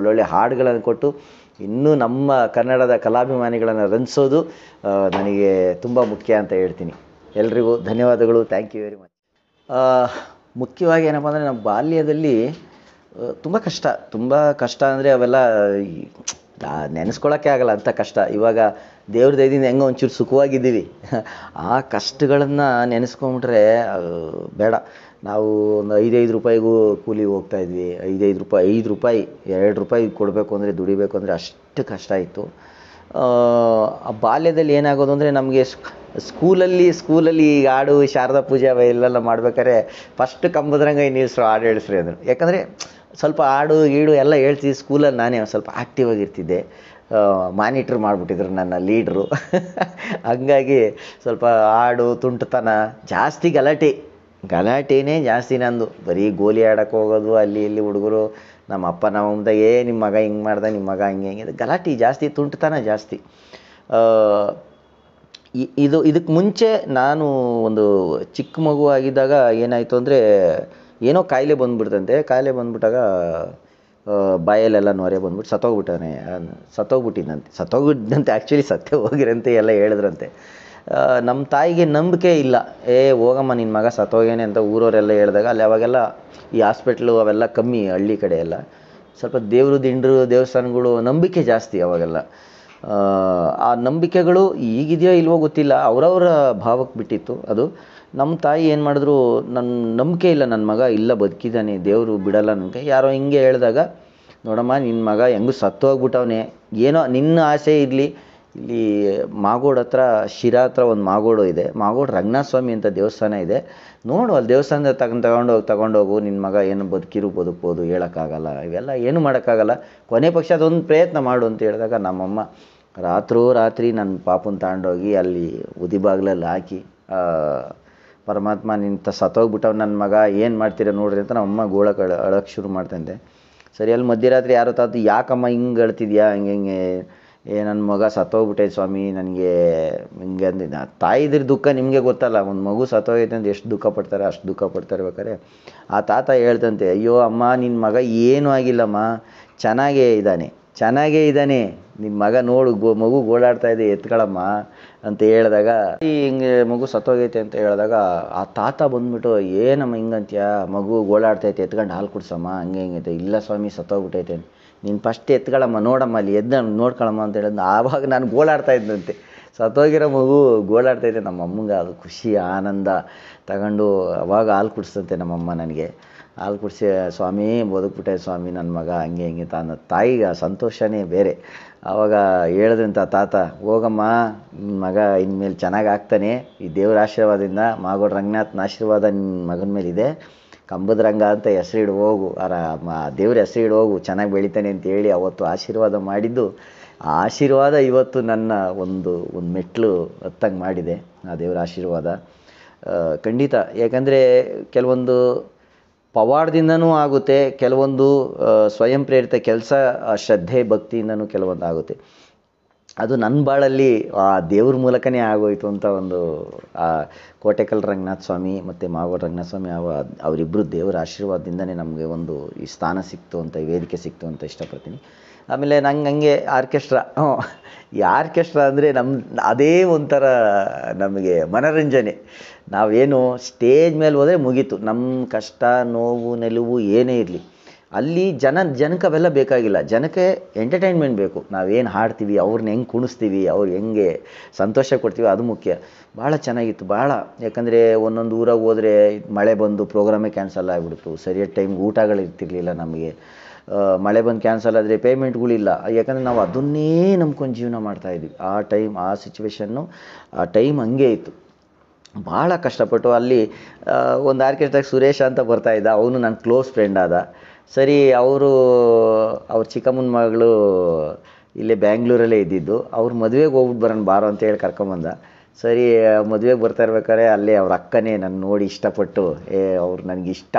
ಒಳ್ಳೊಳ್ಳೆ ಹಾಡುಗಳನ್ನು ಕೊಟ್ಟು ಇನ್ನೂ ನಮ್ಮ ಕನ್ನಡದ ಕಲಾಭಿಮಾನಿಗಳನ್ನು ರಂಜಿಸೋದು ಆ, ನನಗೆ ತುಂಬ ಮುಖ್ಯ ಅಂತ ಹೇಳ್ತೀನಿ ಎಲ್ರಿಗೂ ಧನ್ಯವಾದಗಳು ಥ್ಯಾಂಕ್ ಯು ವೆರಿ ಮಚ್ ಮುಖ್ಯವಾಗಿ ಏನಪ್ಪ ಅಂದರೆ ನಮ್ಮ ಬಾಲ್ಯದಲ್ಲಿ ತುಂಬ ಕಷ್ಟ ತುಂಬ ಕಷ್ಟ ಅಂದರೆ ಅವೆಲ್ಲ ಈ- ಆ, ನೆನೆಸ್ಕೊಳ್ಳೋಕ್ಕೆ ಆಗಲ್ಲ ಅಂಥ ಕಷ್ಟ ಇವಾಗ ದೇವ್ರ ದಯದಿಂದ ಹೆಂಗೋ ಒಂಚೂರು ಸುಖವಾಗಿದ್ದೀವಿ ಆ ಕಷ್ಟಗಳನ್ನು ನೆನೆಸ್ಕೊಂಬಿಟ್ರೆ ಅದು ಬೇಡ ನಾವು ಒಂದು ಐದೈದು ರೂಪಾಯಿಗೂ ಕೂಲಿ ಹೋಗ್ತಾ ಇದ್ವಿ ಐದೈದು ರೂಪಾಯಿ ಐದು ರೂಪಾಯಿ ಎರಡು ರೂಪಾಯಿ ಕೊಡಬೇಕು ಅಂದರೆ ದುಡಿಬೇಕು ಅಂದರೆ ಅಷ್ಟು ಕಷ್ಟ ಇತ್ತು ಆ, ಆ ಬಾಲ್ಯದಲ್ಲಿ ಏನಾಗೋದು ಅಂದರೆ ನಮಗೆ ಸ್ಕೂಲಲ್ಲಿ ಸ್ಕೂಲಲ್ಲಿ ಈ ಹಾಡು ಶಾರದಾ ಪೂಜೆ ಅವೆಲ್ಲ ಮಾಡ್ಬೇಕಾದ್ರೆ ಫಸ್ಟ್ ಕಂಬದ್ರಂಗ ನಿಲ್ಲಿಸ್ರು ಹಾಡು ಹೇಳಿಸ್ರಿ ಅಂದರು ಯಾಕಂದರೆ ಸ್ವಲ್ಪ ಹಾಡು ಗೀಡು ಎಲ್ಲ ಹೇಳ್ತಿದ್ದೆ ಸ್ಕೂಲಲ್ಲಿ ನಾನೇ ಒಂದು ಸ್ವಲ್ಪ ಆ್ಯಕ್ಟಿವ್ ಆಗಿರ್ತಿದ್ದೆ ಮಾನಿಟ್ರ್ ಮಾಡಿಬಿಟ್ಟಿದ್ರು ನನ್ನ ಲೀಡ್ರು ಹಂಗಾಗಿ ಸ್ವಲ್ಪ ಹಾಡು ತುಂಟತನ ಜಾಸ್ತಿ ಗಲಾಟೆ ಗಲಾಟೆನೇ ಜಾಸ್ತಿ ನಂದು ಬರೀ ಗೋಲಿ ಆಡಕ್ಕೆ ಹೋಗೋದು ಅಲ್ಲಿ ಇಲ್ಲಿ ಹುಡುಗರು ನಮ್ಮ ಅಪ್ಪ ನಮ್ಮ ಅಮ್ಮದಾಗ ಏ ನಿಮ್ಮ ಮಗ ಹಿಂಗೆ ಮಾಡ್ದ ನಿಮ್ಮ ಮಗ ಹಿಂಗೆ ಹಿಂಗೆ ಗಲಾಟೆ ಜಾಸ್ತಿ ತುಂಟತನ ಜಾಸ್ತಿ ಆ, ಇ- ಇದು ಇದಕ್ಕೆ ಮುಂಚೆ ನಾನು ಒಂದು ಚಿಕ್ಕ ಮಗು ಆಗಿದ್ದಾಗ ಏನಾಯಿತು ಅಂದರೆ ಏನೋ ಕಾಯಿಲೆ ಬಂದ್ಬಿಡ್ತಂತೆ ಕಾಯಿಲೆ ಬಂದ್ಬಿಟ್ಟಾಗ ಆ, ಬಾಯಲ್ಲೆಲ್ಲ ನೊರೆ ಬಂದ್ಬಿಟ್ಟು ಸತ್ತೋಗ್ಬಿಟ್ಟಾನೆ ಸತ್ತೋಗ್ಬಿಟ್ಟಿದ್ದಂತೆ ಸತ್ತೋಗ್ಬಿಟ್ಟಂತೆ ಆ್ಯಕ್ಚುಲಿ ಸತ್ತೇ ಹೋಗಿರಂತೆ ಎಲ್ಲ ಹೇಳಿದ್ರಂತೆ ಆ, ನಮ್ಮ ತಾಯಿಗೆ ನಂಬಿಕೆ ಇಲ್ಲ ಏ ಹೋಗಮ್ಮ ನಿನ್ನ ಮಗ ಸತ್ತೋಗೇನೆ ಅಂತ ಊರವರೆಲ್ಲ ಹೇಳಿದಾಗ ಅಲ್ಲಿ ಅವಾಗೆಲ್ಲ ಈ ಹಾಸ್ಪಿಟ್ಲು ಅವೆಲ್ಲ ಕಮ್ಮಿ ಹಳ್ಳಿ ಕಡೆ ಎಲ್ಲ ಸ್ವಲ್ಪ ದೇವರು ದಿಂಡ್ರು ದೇವಸ್ಥಾನಗಳು ನಂಬಿಕೆ ಜಾಸ್ತಿ ಅವಾಗೆಲ್ಲ ಆ, ಆ ನಂಬಿಕೆಗಳು ಈಗಿದೆಯೋ ಇಲ್ವೋ ಗೊತ್ತಿಲ್ಲ ಅವರವರ ಭಾವಕ್ಕೆ ಬಿಟ್ಟಿತ್ತು ಅದು ನಮ್ಮ ತಾಯಿ ಏನು ಮಾಡಿದ್ರು ನನ್ನ ನಂಬಿಕೆ ಇಲ್ಲ ನನ್ನ ಮಗ ಇಲ್ಲ ಬದುಕಿದ್ದಾನೆ ದೇವರು ಬಿಡಲ್ಲ ನನಗೆ ಯಾರೋ ಹಿಂಗೆ ಹೇಳಿದಾಗ ನೋಡಮ್ಮ ನಿನ್ನ ಮಗ ಹೆಂಗೂ ಸತ್ತೋಗ್ಬಿಟ್ಟವನೆ ಏನೋ ನಿನ್ನ ಆಸೆ ಇರಲಿ ಇಲ್ಲಿ ಮಾಗೋಡ್ ಹತ್ರ ಶಿರಾ ಹತ್ರ ಒಂದು ಮಾಗೋಡು ಇದೆ ಮಾಗೋಡು ರಂಗನಾಥ ಸ್ವಾಮಿ ಅಂತ ದೇವಸ್ಥಾನ ಇದೆ ನೋಡು ಅಲ್ಲಿ ದೇವಸ್ಥಾನದ ತಗೊಂಡು ತಗೊಂಡೋಗಿ ತಗೊಂಡೋಗು ನಿನ್ನ ಮಗ ಏನು ಬದುಕಿರು ಬದುಕ್ಬೋದು ಹೇಳೋಕ್ಕಾಗಲ್ಲ ಇವೆಲ್ಲ ಏನು ಮಾಡೋಕ್ಕಾಗಲ್ಲ ಕೊನೆ ಪಕ್ಷ ಅದೊಂದು ಪ್ರಯತ್ನ ಮಾಡು ಅಂತ ಹೇಳಿದಾಗ ನಮ್ಮಮ್ಮ ರಾತ್ರೋ ರಾತ್ರಿ ನನ್ನ ಪಾಪನ ತಗೊಂಡೋಗಿ ಅಲ್ಲಿ ಉದಿ ಬಾಗ್ಲಲ್ಲಿ ಹಾಕಿ ಆ, ಪರಮಾತ್ಮ ನಿಂತ ಸತ್ತೋಗ್ಬಿಟ್ಟವ್ ನನ್ನ ಮಗ ಏನು ಮಾಡ್ತೀರ ನೋಡ್ರಿ ಅಂತ ನಮ್ಮಮ್ಮ ಗೋಳಕ್ಕೆ ಅಳ ಅಳಕ್ಕೆ ಶುರು ಮಾಡ್ತಂತೆ ಸರಿ ಅಲ್ಲಿ ಮಧ್ಯರಾತ್ರಿ ಯಾರೋ ತಾತು ಯಾಕಮ್ಮ ಹಿಂಗೆ ಅಳ್ತಿದ್ಯಾ ಹಂಗೆ ಹಿಂಗೆ ಏ ನನ್ನ ಮಗ ಸತ್ತೋಗ್ಬಿಟ್ಟೆ ಸ್ವಾಮಿ ನನಗೆ ಹಿಂಗೆ ಅಂದಿದ್ದ ತಾಯಿದ್ರ ದುಃಖ ನಿಮಗೆ ಗೊತ್ತಲ್ಲ ಒಂದು ಮಗು ಸತ್ತೋಗೈತೆ ಅಂತ ಎಷ್ಟು ದುಃಖ ಪಡ್ತಾರೆ ಅಷ್ಟು ದುಃಖ ಪಡ್ತಾರೆ ಬೇಕಾದ್ರೆ ಆ ತಾತ ಹೇಳ್ತಂತೆ ಅಯ್ಯೋ ಅಮ್ಮ ನಿನ್ನ ಮಗ ಏನೂ ಆಗಿಲ್ಲಮ್ಮ ಚೆನ್ನಾಗೇ ಇದ್ದಾನೆ ಚೆನ್ನಾಗೇ ಇದ್ದಾನೆ ನಿಮ್ಮ ಮಗ ನೋಡು ಗೋ ಮಗು ಗೋಳಾಡ್ತಾ ಇದೆ ಎತ್ಕೊಳಮ್ಮ ಅಂತ ಹೇಳಿದಾಗ ಈ ಹಿಂಗೆ ಮಗು ಸತ್ತೋಗೈತೆ ಅಂತ ಹೇಳಿದಾಗ ಆ ತಾತ ಬಂದ್ಬಿಟ್ಟು ಏನಮ್ಮ ಹಿಂಗಂತ್ಯ ಮಗು ಗೋಳಾಡ್ತೈತೆ ಎತ್ಕೊಂಡು ಹಾಲು ಕುಡ್ಸಮ್ಮ ಹಂಗೆ ಹಿಂಗೈತೆ ಇಲ್ಲ ಸ್ವಾಮಿ ಸತ್ತೋಗ್ಬಿಟ್ಟೈತೆ ನೀನು ಫಸ್ಟ್ ಎತ್ಕೊಳಮ್ಮ ನೋಡಮ್ಮ ಅಲ್ಲಿ ಎದ್ದ ನೋಡ್ಕೊಳಮ್ಮ ಅಂತ ಹೇಳಿದ್ ಆವಾಗ ನಾನು ಗೋಳಾಡ್ತಾ ಇದ್ದಂತೆ ಸತ್ತೋಗಿರೋ ಮಗು ಗೋಳಾಡ್ತೈತೆ ನಮ್ಮ ಅಮ್ಮಂಗೆ ಅದು ಖುಷಿ ಆನಂದ ತಗೊಂಡು ಅವಾಗ ಹಾಲು ಕುಡಿಸ್ತಂತೆ ನಮ್ಮಮ್ಮ ನನಗೆ ಹಾಲು ಕುಡಿಸಿ ಸ್ವಾಮಿ ಬದುಕ್ಬಿಟ್ಟೆ ಸ್ವಾಮಿ ನನ್ನ ಮಗ ಹಂಗೆ ಹಿಂಗೆ ತಾನು ತಾಯಿಗೆ ಆ ಸಂತೋಷನೇ ಬೇರೆ ಆವಾಗ ಹೇಳಿದ್ರಂತ ತಾತ ಹೋಗಮ್ಮ ನಿನ್ನ ಮಗ ಇನ್ಮೇಲೆ ಚೆನ್ನಾಗಿ ಆಗ್ತಾನೆ ಈ ದೇವ್ರ ಆಶೀರ್ವಾದದಿಂದ ಮಾಗೋಡ್ ರಂಗನಾಥನ ಆಶೀರ್ವಾದ ನಿನ್ನ ಮಗನ ಮೇಲಿದೆ ಕಂಬದ ರಂಗ ಅಂತ ಹೆಸರಿಡು ಹೋಗು ಅರ ದೇವ್ರ ಹೆಸರಿಡು ಹೋಗು ಚೆನ್ನಾಗಿ ಬೆಳಿತಾನೆ ಅಂತ ಹೇಳಿ ಅವತ್ತು ಆಶೀರ್ವಾದ ಮಾಡಿದ್ದು ಆ ಆಶೀರ್ವಾದ ಇವತ್ತು ನನ್ನ ಒಂದು ಒಂದು ಮೆಟ್ಲು ಹತ್ತಂಗೆ ಮಾಡಿದೆ ಆ ದೇವರ ಆಶೀರ್ವಾದ ಆ, ಖಂಡಿತ ಯಾಕಂದರೆ ಕೆಲವೊಂದು ಪವಾಡದಿಂದನೂ ಆಗುತ್ತೆ ಕೆಲವೊಂದು ಆ, ಸ್ವಯಂ ಪ್ರೇರಿತ ಕೆಲಸ ಶ್ರದ್ಧೆ ಭಕ್ತಿಯಿಂದನೂ ಕೆಲವೊಂದು ಆಗುತ್ತೆ ಅದು ನನ್ನ ಬಾಳಲ್ಲಿ ಆ ದೇವ್ರ ಮೂಲಕನೇ ಆಗೋಯ್ತು ಅಂತ ಒಂದು ಆ ಕೋಟೆಕಲ್ ರಂಗನಾಥ ಸ್ವಾಮಿ ಮತ್ತು ಮಾಗೋಡ್ ರಂಗನಾಥ ಸ್ವಾಮಿ ಅವ ಅವರಿಬ್ಬರು ದೇವರ ಆಶೀರ್ವಾದದಿಂದನೇ ನಮಗೆ ಒಂದು ಈ ಸ್ಥಾನ ಸಿಕ್ತು ಅಂತ ಈ ವೇದಿಕೆ ಸಿಕ್ತು ಅಂತ ಇಷ್ಟಪಡ್ತೀನಿ ಆಮೇಲೆ ನಂಗೆ ಹಂಗೆ ಆರ್ಕೆಸ್ಟ್ರಾ ಹ್ಞೂ ಈ ಆರ್ಕೆಸ್ಟ್ರಾ ಅಂದರೆ ನಮ್ಮ ಅದೇ ಒಂಥರ ನಮಗೆ ಮನೋರಂಜನೆ ನಾವೇನು ಸ್ಟೇಜ್ ಮೇಲೆ ಹೋದರೆ ಮುಗೀತು ನಮ್ಮ ಕಷ್ಟ ನೋವು ನಿಲುವು ಏನೇ ಇರಲಿ ಅಲ್ಲಿ ಜನ ಜನಕ್ಕೆ ಅವೆಲ್ಲ ಬೇಕಾಗಿಲ್ಲ ಜನಕ್ಕೆ ಎಂಟರ್ಟೈನ್ಮೆಂಟ್ ಬೇಕು ನಾವೇನು ಹಾಡ್ತೀವಿ ಅವ್ರನ್ನ ಹೆಂಗೆ ಕುಣಿಸ್ತೀವಿ ಅವ್ರು ಹೆಂಗೆ ಸಂತೋಷ ಕೊಡ್ತೀವಿ ಅದು ಮುಖ್ಯ ಭಾಳ ಚೆನ್ನಾಗಿತ್ತು ಭಾಳ ಯಾಕಂದರೆ ಒಂದೊಂದು ಊರಾಗ ಹೋದರೆ ಮಳೆ ಬಂದು ಪ್ರೋಗ್ರಾಮೇ ಕ್ಯಾನ್ಸಲ್ ಆಗಿಬಿಡ್ತು ಸರಿಯಾದ ಟೈಮ್ಗೆ ಊಟಗಳು ಇರ್ತಿರ್ಲಿಲ್ಲ ನಮಗೆ ಆ, ಮಳೆ ಬಂದು ಕ್ಯಾನ್ಸಲ್ ಆದರೆ ಪೇಮೆಂಟ್ಗಳಿಲ್ಲ ಯಾಕಂದರೆ ನಾವು ಅದನ್ನೇ ನಂಬ್ಕೊಂಡು ಜೀವನ ಮಾಡ್ತಾಯಿದ್ವಿ ಆ ಟೈಮ್ ಆ ಸಿಚುವೇಶನ್ನು ಆ ಟೈಮ್ ಹಂಗೆ ಇತ್ತು ಭಾಳ ಕಷ್ಟಪಟ್ಟು ಅಲ್ಲಿ ಆ, ಒಂದು ಆರ್ಕೆಸ್ಟ್ರಾಗ ಸುರೇಶ ಅಂತ ಬರ್ತಾ ಇದ್ದ ಅವನು ನನ್ನ ಕ್ಲೋಸ್ ಫ್ರೆಂಡ್ ಆದ ಸರಿ ಅವರು ಅವ್ರ ಚಿಕ್ಕಮ್ಮನ ಮಗಳು ಇಲ್ಲೇ ಬ್ಯಾಂಗ್ಳೂರಲ್ಲೇ ಇದ್ದಿದ್ದು ಅವ್ರ ಮದುವೆಗೆ ಹೋಗ್ಬಿಟ್ಟು ಬರೋಣ ಬಾರೋ ಅಂತ ಹೇಳಿ ಕರ್ಕೊಂಬಂದ ಸರಿ ಮದುವೆಗೆ ಬರ್ತಾ ಇರ್ಬೇಕಾದ್ರೆ ಅಲ್ಲೇ ಅವ್ರ ಅಕ್ಕನೇ ನನ್ನ ನೋಡಿ ಇಷ್ಟಪಟ್ಟು ಏ ಅವ್ರು ನನಗೆ ಇಷ್ಟ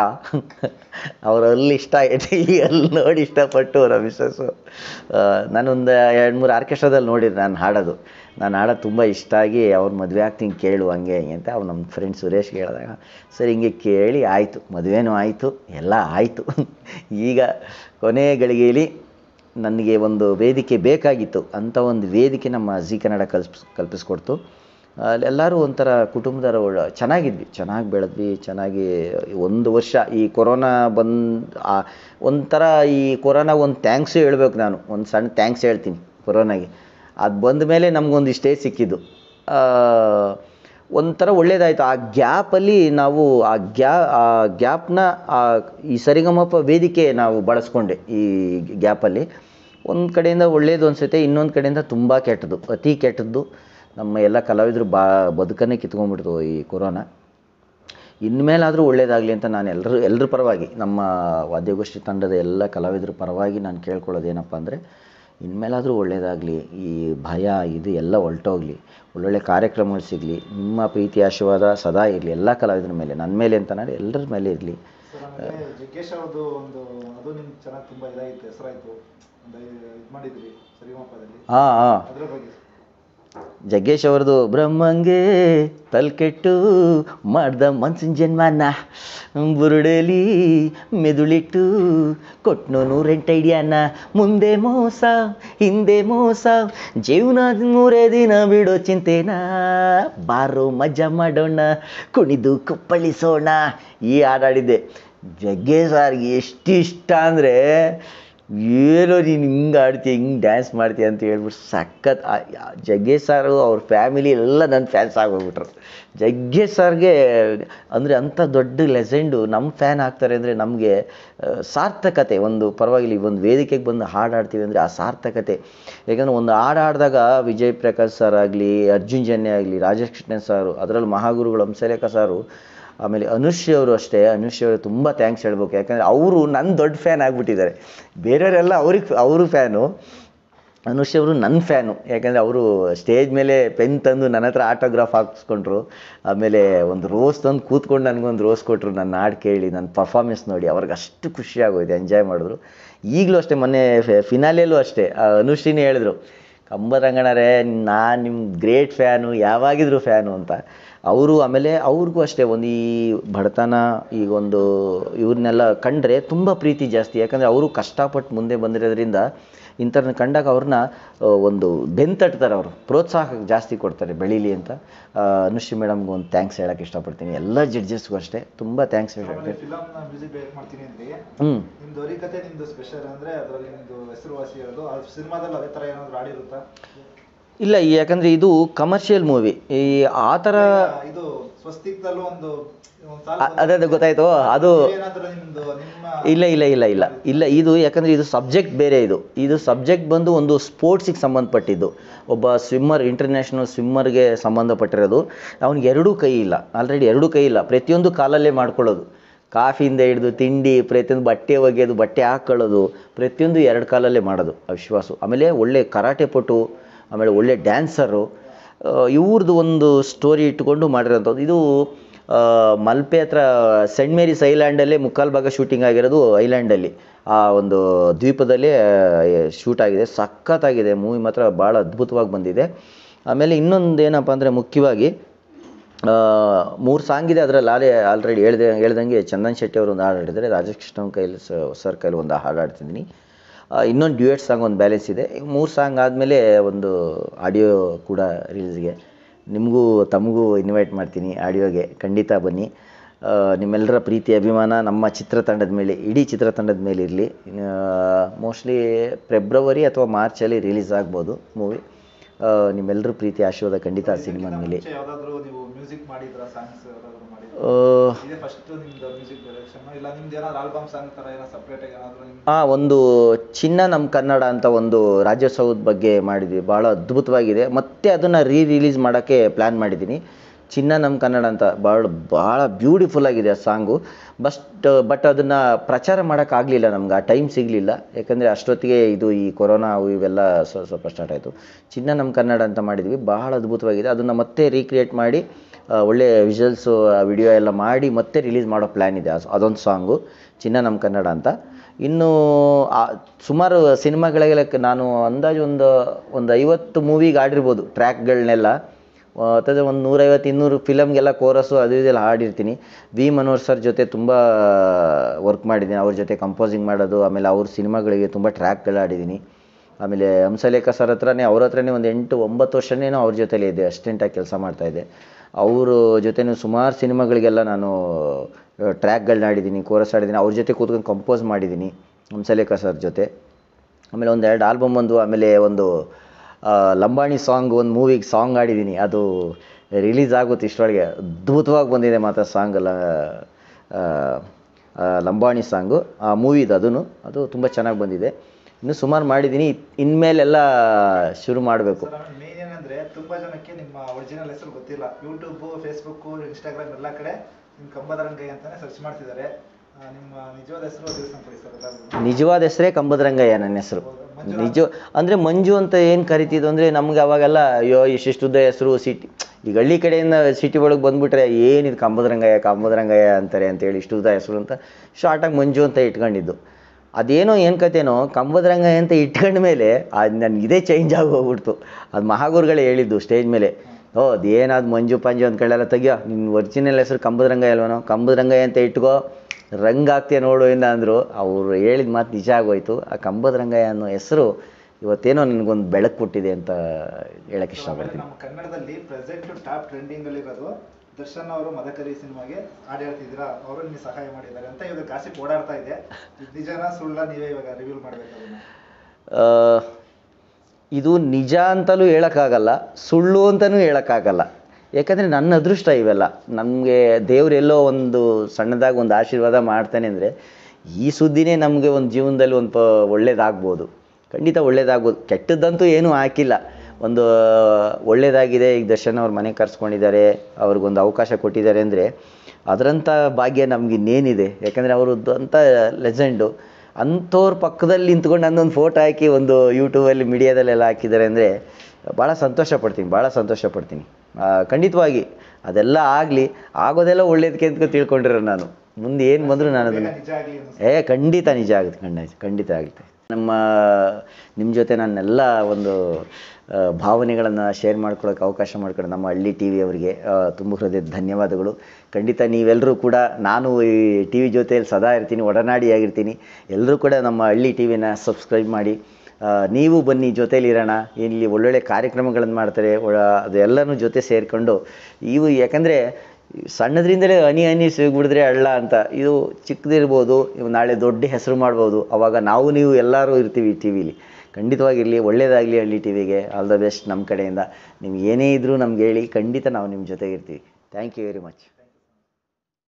ಅವ್ರು ಅಲ್ಲಿ ಇಷ್ಟ ಆಗೈತೆ ಈ ಅಲ್ಲಿ ನೋಡಿ ಇಷ್ಟಪಟ್ಟು ನಮ್ಮ ಮಿಸ್ಸಸ್ಸು ನಾನೊಂದು ಎರಡು ಮೂರು ಆರ್ಕೆಸ್ಟ್ರಾದಲ್ಲಿ ನೋಡಿದ್ದೆ ನಾನು ಹಾಡೋದು ನಾನು ಹಾಡೋದು ತುಂಬ ಇಷ್ಟ ಆಗಿ ಅವ್ರ ಮದುವೆ ಆಗ್ತೀನಿ ಕೇಳು ಹಂಗೆ ಹಿಂಗೆ ಅಂತ ಅವ್ನು ನಮ್ಮ ಫ್ರೆಂಡ್ ಸುರೇಶ್ ಹೇಳಿದಾಗ ಸರಿ ಹಿಂಗೆ ಕೇಳಿ ಆಯಿತು ಮದುವೆನೂ ಆಯಿತು ಎಲ್ಲ ಆಯಿತು ಈಗ ಕೊನೆ ಗಳಿಗೆಯಲ್ಲಿ ನನಗೆ ಒಂದು ವೇದಿಕೆ ಬೇಕಾಗಿತ್ತು ಅಂಥ ಒಂದು ವೇದಿಕೆ ನಮ್ಮ ಜಿ ಕನ್ನಡ ಕಲ್ಪಿಸ್ ಕಲ್ಪಿಸ್ಕೊಡ್ತು ಅಲ್ಲಿ ಎಲ್ಲರೂ ಒಂಥರ ಕುಟುಂಬದರ ಒಳ್ಳೆ ಚೆನ್ನಾಗಿದ್ವಿ ಚೆನ್ನಾಗಿ ಬೆಳೆದ್ವಿ ಚೆನ್ನಾಗಿ ಒಂದು ವರ್ಷ ಈ ಕೊರೋನಾ ಬಂದು ಒಂಥರ ಈ ಕೊರೋನಾ ಒಂದು ಥ್ಯಾಂಕ್ಸು ಹೇಳ್ಬೇಕು ನಾನು ಒಂದು ಸಣ್ಣ ಥ್ಯಾಂಕ್ಸ್ ಹೇಳ್ತೀನಿ ಕೊರೋನಾಗೆ ಅದು ಬಂದ ಮೇಲೆ ನಮಗೊಂದು ಇಷ್ಟೇ ಸಿಕ್ಕಿದ್ದು ಆ, ಒಂಥರ ಒಳ್ಳೇದಾಯಿತು ಆ ಗ್ಯಾಪಲ್ಲಿ ನಾವು ಆ ಗ್ಯಾ ಆ ಗ್ಯಾಪ್ನ ಈ ಸರಿಗಮಪ ವೇದಿಕೆ ನಾವು ಬಳಸ್ಕೊಂಡೆ ಈ ಗ್ಯಾಪಲ್ಲಿ ಒಂದು ಕಡೆಯಿಂದ ಒಳ್ಳೇದು ಅನಿಸುತ್ತೆ ಇನ್ನೊಂದು ಕಡೆಯಿಂದ ತುಂಬ ಕೆಟ್ಟದ್ದು ಅತಿ ಕೆಟ್ಟದ್ದು ನಮ್ಮ ಎಲ್ಲ ಕಲಾವಿದರು ಬಾ ಬದುಕನ್ನೇ ಕಿತ್ಕೊಂಡ್ಬಿಡ್ತು ಈ ಕೊರೋನಾ ಇನ್ಮೇಲಾದರೂ ಒಳ್ಳೇದಾಗಲಿ ಅಂತ ನಾನು ಎಲ್ಲರೂ ಎಲ್ಲರ ಪರವಾಗಿ ನಮ್ಮ ವಾದ್ಯಗೋಷ್ಠಿ ತಂಡದ ಎಲ್ಲ ಕಲಾವಿದರ ಪರವಾಗಿ ನಾನು ಕೇಳ್ಕೊಳ್ಳೋದೇನಪ್ಪ ಅಂದರೆ ಇನ್ಮೇಲಾದರೂ ಒಳ್ಳೇದಾಗಲಿ ಈ ಭಯ ಇದು ಎಲ್ಲ ಹೊಲ್ಟೋಗಲಿ ಒಳ್ಳೊಳ್ಳೆ ಕಾರ್ಯಕ್ರಮಗಳು ಸಿಗಲಿ ನಿಮ್ಮ ಪ್ರೀತಿ ಆಶೀರ್ವಾದ ಸದಾ ಇರಲಿ ಎಲ್ಲ ಕಲಾವಿದರ ಮೇಲೆ ನನ್ನ ಮೇಲೆ ಅಂತ ನಾನು ಎಲ್ಲರ ಮೇಲೆ ಇರಲಿ ಸರ್ ಆಮೇಲೆ ಜಗ್ಗೇಶ್ ಅವ್ರದ್ದು ಒಂದು ಅದು ನಿಮ್ಗೆ ಚೆನ್ನಾಗಿ ತುಂಬಾ ಇದಾಗಿತ್ತು ಹೆಸರಾಯ್ತು ಒಂದು ಇದು ಮಾಡಿದ್ರಿ ಸರಿಗಮಪದಲ್ಲಿ ಹಾಂ ಹಾಂ ಅದ್ರ ಬಗ್ಗೆ ಜಗ್ಗೇಶ್ ಅವ್ರದ್ದು ಬ್ರಹ್ಮಂಗೆ ತಲ್ಕೆಟ್ಟು ಮಾಡ್ದ ಮನ್ಸಿನ ಜನ್ಮನ ಬುರುಡೇಲಿ ಮೆದುಳಿಟ್ಟು ಕೊಟ್ನು ನೂರೆಂಟು ಐಡಿಯಾನ ಮುಂದೆ ಮೋಸ ಹಿಂದೆ ಮೋಸ ಜೀವನ ಮೂರೇ ದಿನ ಬಿಡೋ ಚಿಂತೆನ ಬಾರೋ ಮಜಾ ಮಾಡೋಣ ಕುಣಿದು ಕುಪ್ಪಳಿಸೋಣ ಈ ಹಾಡಾಡಿದ್ದೆ ಜಗ್ಗೇಶ್ ಸಾರ್ಗೆ ಎಷ್ಟು ಇಷ್ಟ ಅಂದರೆ ಏನೋ ನೀನು ಹಿಂಗೆ ಆಡ್ತೀಯ ಹಿಂಗೆ ಡ್ಯಾನ್ಸ್ ಮಾಡ್ತೀಯ ಅಂತ ಹೇಳ್ಬಿಟ್ಟು ಸಖತ್ ಆ- ಆ ಜಗ್ಗೇಶ್ ಸಾರು ಅವ್ರ ಫ್ಯಾಮಿಲಿ ಎಲ್ಲ ನನ್ನ ಫ್ಯಾನ್ಸ್ ಆಗೋಗ್ಬಿಟ್ರು ಜಗ್ಗೇಶ್ ಸರ್ಗೆ ಅಂದರೆ ಅಂಥ ದೊಡ್ಡ ಲೆಜೆಂಡು ನಮ್ಮ ಫ್ಯಾನ್ ಆಗ್ತಾರೆ ಅಂದರೆ ನಮಗೆ ಸಾರ್ಥಕತೆ ಒಂದು ಪರವಾಗಿಲ್ಲ ಈ ಒಂದು ವೇದಿಕೆಗೆ ಬಂದು ಹಾಡು ಆಡ್ತೀವಿ ಅಂದರೆ ಆ ಸಾರ್ಥಕತೆ ಯಾಕಂದರೆ ಒಂದು ಹಾಡು ಆಡಿದಾಗ ವಿಜಯ್ ಪ್ರಕಾಶ್ ಸರ್ ಆಗಲಿ ಅರ್ಜುನ್ ಜನ್ಯ ಆಗಲಿ ರಾಜೇಶ್ ಕೃಷ್ಣ ಸಾರು ಅದರಲ್ಲಿ ಮಹಾಗುರುಗಳು ಹಂಸಲೇಖ ಸಾರು ಆಮೇಲೆ ಅನುಶ್ರೀ ಅವರು ಅಷ್ಟೇ ಅನುಶ್ರೀ ಅವರು ತುಂಬ ಥ್ಯಾಂಕ್ಸ್ ಹೇಳ್ಬೇಕು ಯಾಕಂದರೆ ಅವರು ನನ್ನ ದೊಡ್ಡ ಫ್ಯಾನ್ ಆಗಿಬಿಟ್ಟಿದ್ದಾರೆ ಬೇರೆಯವರೆಲ್ಲ ಅವ್ರಿಗೆ ಅವರು ಫ್ಯಾನು ಅನುಶ್ರೀ ಅವರು ನನ್ನ ಫ್ಯಾನು ಯಾಕಂದರೆ ಅವರು ಸ್ಟೇಜ್ ಮೇಲೆ ಪೆನ್ ತಂದು ನನ್ನ ಹತ್ರ ಆಟೋಗ್ರಾಫ್ ಹಾಕ್ಸ್ಕೊಂಡ್ರು ಆಮೇಲೆ ಒಂದು ರೋಸ್ ತಂದು ಕೂತ್ಕೊಂಡು ನನಗೊಂದು ರೋಸ್ ಕೊಟ್ಟರು ನನ್ನ ಹಾಡು ಕೇಳಿ ನನ್ನ ಪರ್ಫಾರ್ಮೆನ್ಸ್ ನೋಡಿ ಅವ್ರಿಗೆ ಅಷ್ಟು ಖುಷಿ ಆಗೋಯ್ತು ಎಂಜಾಯ್ ಮಾಡಿದ್ರು ಈಗಲೂ ಅಷ್ಟೇ ಮೊನ್ನೆ ಫಿನಾಲೆಯಲ್ಲೂ ಅಷ್ಟೇ ಆ ಅನುಶ್ರೀನೇ ಹೇಳಿದ್ರು ಕಂಬರಂಗಣರೇ ನಾನು ನಿಮ್ಮ ಗ್ರೇಟ್ ಫ್ಯಾನು ಯಾವಾಗಿದ್ರು ಫ್ಯಾನು ಅಂತ ಅವರು ಆಮೇಲೆ ಅವ್ರಿಗೂ ಅಷ್ಟೇ ಒಂದು ಈ ಬಡತನ ಈಗ ಒಂದು ಇವ್ರನ್ನೆಲ್ಲ ಕಂಡ್ರೆ ತುಂಬ ಪ್ರೀತಿ ಜಾಸ್ತಿ ಯಾಕಂದರೆ ಅವರು ಕಷ್ಟಪಟ್ಟು ಮುಂದೆ ಬಂದಿರೋದ್ರಿಂದ ಇಂಥವ್ರನ್ನ ಕಂಡಾಗ ಅವ್ರನ್ನ ಆ, ಒಂದು ಬೆಂತಟ್ತಾರೆ ಅವರು ಪ್ರೋತ್ಸಾಹ ಜಾಸ್ತಿ ಕೊಡ್ತಾರೆ ಬೆಳೀಲಿ ಅಂತ ಆ, ಅನುಶ್ರೀ ಮೇಡಮ್ಗೆ ಒಂದು ಥ್ಯಾಂಕ್ಸ್ ಹೇಳಕ್ಕೆ ಇಷ್ಟಪಡ್ತೀನಿ ಎಲ್ಲ ಜಡ್ಜಸ್ಗೂ ಅಷ್ಟೇ ತುಂಬ ಥ್ಯಾಂಕ್ಸ್ ಆಮೇಲೆ ಹೇಳಕ್ಕೆ ಫಿಲಮ್ ನ ಮ್ಯೂಸಿಕ್ ಡೈರೆಕ್ಟ್ ಮಾಡ್ತೀನಿ ಅಂದ್ರೆ ಹ್ಞೂ ನಿಮ್ದು ಹರಿಕತೆ ನಿಮ್ದು ಸ್ಪೆಷಲ್ ಅಂದ್ರೆ ಅದರಲ್ಲಿ ನಿಮ್ದು ಹೆಸರುವಾಸಿ ಇರೋದು ಆ ಸಿನಿಮಾದಲ್ಲಿ ಅದೇ ತರ ಏನಾದ್ರು ಆಡಿರುತ್ತಾ ಇಲ್ಲ ಯಾಕಂದರೆ ಇದು ಕಮರ್ಷಿಯಲ್ ಮೂವಿ ಈ ಆ ಥರ ಇದು ಸ್ವಸ್ತಿಕ್ದಲ್ಲೂ ಒಂದು ಒಂದು ಸಾಲ ಅ- ಅದೇ ಅದೇ ಗೊತ್ತಾಯ್ತು ಅದು ಏನಾದ್ರು ನಿಮ್ದು ನಿಮ್ಮ ಇಲ್ಲ ಇಲ್ಲ ಇಲ್ಲ ಇಲ್ಲ ಇಲ್ಲ ಇದು ಯಾಕಂದರೆ ಇದು ಸಬ್ಜೆಕ್ಟ್ ಬೇರೆ ಇದು ಇದು ಸಬ್ಜೆಕ್ಟ್ ಬಂದು ಒಂದು ಸ್ಪೋರ್ಟ್ಸಿಗೆ ಸಂಬಂಧಪಟ್ಟಿದ್ದು ಒಬ್ಬ ಸ್ವಿಮ್ಮರ್ ಇಂಟರ್ನ್ಯಾಷನಲ್ ಸ್ವಿಮ್ಮರ್ಗೆ ಸಂಬಂಧಪಟ್ಟಿರೋದು ಅವ್ನಿಗೆ ಎರಡೂ ಕೈ ಇಲ್ಲ ಆಲ್ರೆಡಿ ಎರಡೂ ಕೈ ಇಲ್ಲ ಪ್ರತಿಯೊಂದು ಕಾಲಲ್ಲೇ ಮಾಡ್ಕೊಳ್ಳೋದು ಕಾಫಿಯಿಂದ ಹಿಡಿದು ತಿಂಡಿ ಪ್ರತಿಯೊಂದು ಬಟ್ಟೆ ಒಗೆಯೋದು ಬಟ್ಟೆ ಹಾಕ್ಕೊಳ್ಳೋದು ಪ್ರತಿಯೊಂದು ಎರಡು ಕಾಲಲ್ಲೇ ಮಾಡೋದು ಆ ವಿಶ್ವಾಸು ಆಮೇಲೆ ಒಳ್ಳೆ ಕರಾಟೆ ಪಟು ಆಮೇಲೆ ಒಳ್ಳೆ ಡ್ಯಾನ್ಸರು ಇವ್ರದ್ದು ಒಂದು ಸ್ಟೋರಿ ಇಟ್ಟುಕೊಂಡು ಮಾಡಿರೋಂಥದ್ದು ಇದು ಆ, ಮಲ್ಪೆ ಹತ್ರ ಸೆಂಟ್ ಮೇರಿಸ್ ಐಲ್ಯಾಂಡಲ್ಲೇ ಮುಕ್ಕಾಲು ಭಾಗ ಶೂಟಿಂಗ್ ಆಗಿರೋದು ಐಲ್ಯಾಂಡಲ್ಲಿ ಆ ಒಂದು ದ್ವೀಪದಲ್ಲೇ ಶೂಟ್ ಆಗಿದೆ ಸಖತ್ತಾಗಿದೆ ಮೂವಿ ಮಾತ್ರ ಭಾಳ ಅದ್ಭುತವಾಗಿ ಬಂದಿದೆ ಆಮೇಲೆ ಇನ್ನೊಂದು ಏನಪ್ಪ ಅಂದರೆ ಮುಖ್ಯವಾಗಿ ಮೂರು ಸಾಂಗ್ ಇದೆ ಅದರಲ್ಲಿ ಆಲೇ ಆಲ್ರೆಡಿ ಹೇಳ್ದೆ ಹೇಳ್ದಂಗೆ ಚಂದನ್ ಶೆಟ್ಟಿ ಅವರು ಒಂದು ಹಾಡು ಹಾಡಿದ್ದಾರೆ ರಾಜೇಶ್ ಕೃಷ್ಣ ಕೈಲಿ ಸರ್ ಕೈಲಿ ಒಂದು ಹಾಡು ಹಾಡ್ತಿದ್ದೀನಿ ಇನ್ನೊಂದು ಡ್ಯೂಯೆಟ್ ಸಾಂಗ್ ಒಂದು ಬ್ಯಾಲೆನ್ಸ್ ಇದೆ ಮೂರು ಸಾಂಗ್ ಆದಮೇಲೆ ಒಂದು ಆಡಿಯೋ ಕೂಡ ರಿಲೀಸ್ಗೆ ನಿಮಗೂ ತಮಗೂ ಇನ್ವೈಟ್ ಮಾಡ್ತೀನಿ ಆಡಿಯೋಗೆ ಖಂಡಿತ ಬನ್ನಿ ಆ, ನಿಮ್ಮೆಲ್ಲರ ಪ್ರೀತಿ ಅಭಿಮಾನ ನಮ್ಮ ಚಿತ್ರತಂಡದ ಮೇಲೆ ಇಡೀ ಚಿತ್ರತಂಡದ ಮೇಲೆ ಇರಲಿ ಮೋಸ್ಟ್ಲಿ ಫೆಬ್ರವರಿ ಅಥವಾ ಮಾರ್ಚಲ್ಲಿ ರಿಲೀಸ್ ಆಗ್ಬೋದು ಮೂವಿ ನಿಮ್ಮೆಲ್ಲರ ಪ್ರೀತಿ ಆಶೀರ್ವಾದ ಖಂಡಿತ ಸಿನಿಮಾದ ಮೇಲೆ ಮುಂಚೆ ಯಾವ್ದಾದ್ರು ನೀವು ಮ್ಯೂಸಿಕ್ ಮಾಡಿದ್ರ ಸಾಂಗ್ಸ್ ಯಾವ್ದಾದ್ರು ಮಾಡಿದ್ರ ಆ, ಇದೇ ಫಸ್ಟ್ ನಿಮ್ದು ಮ್ಯೂಸಿಕ್ ಡೈರೆಕ್ಷನ್ ಇಲ್ಲ ನಿಮ್ದು ಏನಾದ್ರು ಆಲ್ಬಮ್ ಸಾಂಗ್ ತರ ಏನೋ ಸಪ್ರೇಟ್ ಆಗಿ ಏನಾದ್ರು ನಿಮ್ದು ಆ ಒಂದು ಚಿನ್ನ ನಮ್ಮ ಕನ್ನಡ ಅಂತ ಒಂದು ರಾಜ್ಯೋತ್ಸವದ ಬಗ್ಗೆ ಮಾಡಿದ್ವಿ ಭಾಳ ಅದ್ಭುತವಾಗಿದೆ ಮತ್ತೆ ಅದನ್ನು ರೀ ರಿಲೀಸ್ ಮಾಡೋಕ್ಕೆ ಪ್ಲ್ಯಾನ್ ಮಾಡಿದ್ದೀನಿ ಚಿನ್ನ ನಮ್ಮ ಕನ್ನಡ ಅಂತ ಭಾಳ ಭಾಳ ಬ್ಯೂಟಿಫುಲ್ ಆಗಿದೆ ಆ ಸಾಂಗು ಬಸ್ಟ್ ಬಟ್ ಅದನ್ನು ಪ್ರಚಾರ ಮಾಡೋಕ್ಕಾಗಲಿಲ್ಲ ನಮ್ಗೆ ಆ ಟೈಮ್ ಸಿಗಲಿಲ್ಲ ಯಾಕಂದರೆ ಅಷ್ಟೊತ್ತಿಗೆ ಇದು ಈ ಕೊರೋನಾ ಅವು ಇವೆಲ್ಲ ಸ್ವ- ಸ್ವಲ್ಪ ಸ್ಟಾರ್ಟ್ ಆಯಿತು ಚಿನ್ನ ನಮ್ಮ ಕನ್ನಡ ಅಂತ ಮಾಡಿದ್ವಿ ಭಾಳ ಅದ್ಭುತವಾಗಿದೆ ಅದನ್ನು ಮತ್ತೆ ರೀಕ್ರಿಯೇಟ್ ಮಾಡಿ ಆ, ಒಳ್ಳೆ ವಿಜುವಲ್ಸು ವಿಡಿಯೋ ಎಲ್ಲ ಮಾಡಿ ಮತ್ತೆ ರಿಲೀಸ್ ಮಾಡೋ ಪ್ಲ್ಯಾನ್ ಇದೆ ಅಸ್- ಅದೊಂದು ಸಾಂಗು ಚಿನ್ನ ನಮ್ಮ ಕನ್ನಡ ಅಂತ ಇನ್ನು ಆ ಸುಮಾರು ಸಿನಿಮಾಗಳಿಗೆ ನಾನು ಅಂದಾಜು ಒಂದು ಒಂದು ಐವತ್ತು ಮೂವಿಗೆ ಆಡಿರ್ಬೋದು ಟ್ರ್ಯಾಕ್ಗಳನ್ನೆಲ್ಲ ಅಥವಾ ಒಂದು ನೂರೈವತ್ತು ಇನ್ನೂರು ಫಿಲಮ್ಗೆಲ್ಲ ಕೋರಸ್ಸು ಅದು ಇದೆಲ್ಲ ಹಾಡಿರ್ತೀನಿ ವಿ ಮನೋಹರ್ ಸರ್ ಜೊತೆ ತುಂಬ ವರ್ಕ್ ಮಾಡಿದ್ದೀನಿ ಅವ್ರ ಜೊತೆ ಕಂಪೋಸಿಂಗ್ ಮಾಡೋದು ಆಮೇಲೆ ಅವ್ರ ಸಿನಿಮಾಗಳಿಗೆ ತುಂಬ ಟ್ರ್ಯಾಕ್ಗಳು ಆಡಿದ್ದೀನಿ ಆಮೇಲೆ ಹಂಸಲೇಖ ಸರ್ ಹತ್ರನೇ ಅವ್ರ ಹತ್ರನೇ ಒಂದು ಎಂಟು ಒಂಬತ್ತು ವರ್ಷನೇನೋ ಅವ್ರ ಜೊತೆಲೇ ಇದ್ದೆ ಅಸಿಸ್ಟೆಂಟಾಗಿ ಕೆಲಸ ಮಾಡ್ತಾಯಿದ್ದೆ ಅವ್ರ ಜೊತೆನೂ ಸುಮಾರು ಸಿನಿಮಾಗಳಿಗೆಲ್ಲ ನಾನು ಟ್ರ್ಯಾಕ್ಗಳನ್ನ ಆಡಿದ್ದೀನಿ ಕೋರಸ್ ಆಡಿದ್ದೀನಿ ಅವ್ರ ಜೊತೆ ಕೂತ್ಕೊಂಡು ಕಂಪೋಸ್ ಮಾಡಿದ್ದೀನಿ ಹಂಸಲೇಖ ಸರ್ ಜೊತೆ ಆಮೇಲೆ ಒಂದು ಎರಡು ಆಲ್ಬಮ್ ಒಂದು ಆಮೇಲೆ ಒಂದು ಆ, ಲಂಬಾಣಿ ಸಾಂಗ್ ಒಂದು ಮೂವಿಗೆ ಸಾಂಗ್ ಆಡಿದ್ದೀನಿ ಅದು ರಿಲೀಸ್ ಆಗುತ್ತೆ ಇಷ್ಟರೊಳಗೆ ಅದ್ಭುತವಾಗಿ ಬಂದಿದೆ ಮಾತ್ರ ಸಾಂಗ್ ಎಲ್ಲ ಆ, ಆ, ಲಂಬಾಣಿ ಸಾಂಗು ಆ ಮೂವಿದು ಅದೂ ಅದು ತುಂಬ ಚೆನ್ನಾಗಿ ಬಂದಿದೆ ಇನ್ನು ಸುಮಾರು ಮಾಡಿದ್ದೀನಿ ಇನ್ಮೇಲೆಲ್ಲ ಶುರು ಮಾಡಬೇಕು ಸರ್ ಆಮೇಲೆ ಮೇನ್ ಏನಂದ್ರೆ ತುಂಬಾ ಜನಕ್ಕೆ ನಿಮ್ಮ ಒರಿಜಿನಲ್ ಹೆಸರು ಗೊತ್ತಿಲ್ಲ ಯೂಟ್ಯೂಬ್ ಫೇಸ್ಬುಕ್ ಇನ್ಸ್ಟಾಗ್ರಾಮ್ ಎಲ್ಲ ಕಡೆ ನಿಮ್ ಕಂಬದರಂಗಯ್ಯ ಅಂತಾನೆ ಸರ್ಚ್ ಮಾಡ್ತಿದ್ದಾರೆ ಆ, ನಿಮ್ಮ ನಿಜವಾದ ಹೆಸರು ತಿಳಿಸ್ಕೊಂಡ್ಬಿಡಿ ಸರ್ ಎಲ್ಲರಿಗೂ ನಿಜವಾದ ಹೆಸರೇ ಕಂಬದ್ರಂಗಯ್ಯ ನನ್ನ ಹೆಸರು ಮಂಜುನಾಥ್. ನಿಜ ಅಂದರೆ ಮಂಜು ಅಂತ ಏನು ಕರಿತಿದ್ದು ಅಂದರೆ ನಮ್ಗೆ ಅವಾಗೆಲ್ಲ ಅಯ್ಯೋ ಇಷ್ಟಿಷ್ಟುದ್ದ ಹೆಸರು ಸಿಟಿ ಈಗ ಹಳ್ಳಿ ಕಡೆಯಿಂದ ಸಿಟಿ ಒಳಗೆ ಬಂದ್ಬಿಟ್ರೆ ಏನಿದು ಕಂಬದ್ರಂಗಯ್ಯ ಕಂಬದ್ರಂಗಯ್ಯ ಅಂತಾರೆ ಅಂತೇಳಿ ಇಷ್ಟುದ್ದ ಹೆಸರು ಅಂತ ಶಾರ್ಟಾಗಿ ಮಂಜು ಅಂತ ಇಟ್ಕೊಂಡಿದ್ದು ಅದೇನೋ ಏನು ಕತೆನೋ ಕಂಬದ್ರಂಗಯ್ಯ ಅಂತ ಇಟ್ಕೊಂಡ ಮೇಲೆ ಅದು ನನಗೆ ಇದೇ ಚೇಂಜ್ ಆಗಿ ಹೋಗ್ಬಿಡ್ತು ಅದು ಮಹಾಗುರುಗಳೇ ಹೇಳಿದ್ದು ಸ್ಟೇಜ್ ಮೇಲೆ ಓ ಅದೇನಾದ್ ಮಂಜು ಪಂಜು ಅಂದ್ಕೊಳ್ಳೆಲ್ಲ ತೆಗಿಯೋ ನಿನ್ನ ಒರಿಜಿನಲ್ ಹೆಸರು ಕಂಬದ್ರಂಗಯ್ಯ ಅಲ್ವನೋ ಕಂಬದ್ರಂಗಯ್ಯ ಅಂತ ಇಟ್ಕೋ ರಂಗ ಆಗ್ತೀಯ ನೋಡು ಇಂದ ಅಂದರು ಅವರು ಹೇಳಿದ ಮಾತು ನಿಜ ಆಗೋಯ್ತು ಆ ಕಂಬದ ರಂಗಯ್ಯ ಅನ್ನೋ ಹೆಸರು ಇವತ್ತೇನೋ ನನಗೊಂದು ಬೆಳಕು ಕೊಟ್ಟಿದೆ ಅಂತ ಹೇಳಕ್ಕೆ ಆಮೇಲೆ ಇಷ್ಟಪಡ್ತೀನಿ ನಮ್ಮ ಕನ್ನಡದಲ್ಲಿ ಪ್ರೆಸೆಂಟ್ ಟಾಪ್ ಟ್ರೆಂಡಿಂಗ್ ಅಲ್ಲಿ ಇರೋದು ದರ್ಶನ್ ಅವರು ಮದಕರಿ ಸಿನಿಮಾಗೆ ಹಾಡು ಹೇಳ್ತಿದ್ದೀರಾ ಅವರು ನಿಮಗೆ ಸಹಾಯ ಮಾಡಿದ್ದಾರೆ ಅಂತ ಇವಾಗ ಗಾಸಿಪ್ ಓಡಾಡ್ತಾ ಇದೆ ಇದ್ ನಿಜಾನ ಸುಳ್ಳ ನೀವೇ ಇವಾಗ ರಿವೀಲ್ ಮಾಡ್ಬೇಕು ಅದನ್ನ ಆ, ಇದು ನಿಜ ಅಂತಲೂ ಹೇಳೋಕ್ಕಾಗಲ್ಲ ಸುಳ್ಳು ಅಂತಲೂ ಹೇಳೋಕ್ಕಾಗಲ್ಲ ಯಾಕಂದರೆ ನನ್ನ ಅದೃಷ್ಟ ಇವೆಲ್ಲ ನಮಗೆ ದೇವರೆಲ್ಲೋ ಒಂದು ಸಣ್ಣದಾಗಿ ಒಂದು ಆಶೀರ್ವಾದ ಮಾಡ್ತಾನೆ ಅಂದರೆ ಈ ಸುದ್ದಿನೇ ನಮಗೆ ಒಂದು ಜೀವನದಲ್ಲಿ ಒಂದು ಪ ಒಳ್ಳೇದಾಗ್ಬೋದು ಖಂಡಿತ ಒಳ್ಳೇದಾಗ್ಬೋದು ಕೆಟ್ಟದ್ದಂತೂ ಏನೂ ಹಾಕಿಲ್ಲ ಒಂದು ಒಳ್ಳೇದಾಗಿದೆ ಈಗ ದರ್ಶನ್ ಅವ್ರ ಮನೆ ಕರ್ಸ್ಕೊಂಡಿದ್ದಾರೆ ಅವ್ರಿಗೊಂದು ಅವಕಾಶ ಕೊಟ್ಟಿದ್ದಾರೆ ಅಂದರೆ ಅದರಂಥ ಭಾಗ್ಯ ನಮ್ಗೆ ಇನ್ನೇನಿದೆ ಯಾಕಂದರೆ ಅವರು ಅಂಥ ಲೆಜೆಂಡು ಅಂಥವ್ರ ಪಕ್ಕದಲ್ಲಿ ನಿಂತ್ಕೊಂಡು ನನ್ನೊಂದು ಫೋಟೋ ಹಾಕಿ ಒಂದು ಯೂಟ್ಯೂಬಲ್ಲಿ ಮೀಡಿಯಾದಲ್ಲೆಲ್ಲ ಹಾಕಿದ್ದಾರೆ ಅಂದರೆ ಭಾಳ ಸಂತೋಷ ಪಡ್ತೀನಿ ಭಾಳ ಸಂತೋಷ ಪಡ್ತೀನಿ ಆ, ಖಂಡಿತವಾಗಿ ಅದೆಲ್ಲ ಆಗಲಿ ಆಗೋದೆಲ್ಲ ಒಳ್ಳೇದಕ್ಕೆ ಅಂತ ತಿಳ್ಕೊಂಡಿರೋ ನಾನು ಮುಂದೆ ಏನು ಬಂದರೂ ನಾನು ಅದನ್ನು ನಿಜ ಆಗ್ಲಿ ಅನ್ನಿಸ್ತು. ಏ ಖಂಡಿತ ನಿಜ ಆಗುತ್ತೆ ಖಂಡಿತ ಖಂಡಿತ ಆಗುತ್ತೆ ನಮ್ಮ ನಿಮ್ಮ ಜೊತೆ ನನ್ನೆಲ್ಲ ಒಂದು ಭಾವನೆಗಳನ್ನು ಶೇರ್ ಮಾಡ್ಕೊಳ್ಳೋಕೆ ಅವಕಾಶ ಮಾಡ್ಕೊಂಡು ನಮ್ಮ ಹಳ್ಳಿ ಟಿ ವಿ ಅವರಿಗೆ ತುಂಬ ಹೃದಯದ ಧನ್ಯವಾದಗಳು ಖಂಡಿತ ನೀವೆಲ್ಲರೂ ಕೂಡ ನಾನು ಈ ಟಿ ವಿ ಜೊತೆಯಲ್ಲಿ ಸದಾ ಇರ್ತೀನಿ ಒಡನಾಡಿಯಾಗಿರ್ತೀನಿ ಎಲ್ಲರೂ ಕೂಡ ನಮ್ಮ ಹಳ್ಳಿ ಟಿ ವಿನ ಸಬ್ಸ್ಕ್ರೈಬ್ ಮಾಡಿ ಆ, ನೀವು ಬನ್ನಿ ಜೊತೇಲಿರೋಣ ಇಲ್ಲಿ ಒಳ್ಳೊಳ್ಳೆ ಕಾರ್ಯಕ್ರಮಗಳನ್ನು ಮಾಡ್ತಾರೆ ಒಳ ಅದೆಲ್ಲನೂ ಜೊತೆ ಸೇರಿಕೊಂಡು ಇವು ಯಾಕಂದರೆ ಸಣ್ಣದ್ರಿಂದಲೇ ಹನಿ ಹನಿ ಸಿಗ್ಬಿಡಿದ್ರೆ ಹಳ್ಳ ಅಂತ ಇದು ಚಿಕ್ಕದಿರ್ಬೋದು ಇವು ನಾಳೆ ದೊಡ್ಡ ಹೆಸರು ಮಾಡ್ಬೋದು ಅವಾಗ ನಾವು ನೀವು ಎಲ್ಲರೂ ಇರ್ತೀವಿ ಟಿ ವಿಲಿ ಖಂಡಿತವಾಗಿರಲಿ ಒಳ್ಳೇದಾಗಲಿ ಹಳ್ಳಿ ಟಿ ವಿಗೆ ಆಲ್ ದ ಬೆಸ್ಟ್ ನಮ್ಮ ಕಡೆಯಿಂದ ನಿಮ್ಗೆ ಏನೇ ಇದ್ದರೂ ನಮ್ಗೆ ಹೇಳಿ ಖಂಡಿತ ನಾವು ನಿಮ್ಮ ಜೊತೆಗೆ ಇರ್ತೀವಿ ಥ್ಯಾಂಕ್ ಯು ವೆರಿ ಮಚ್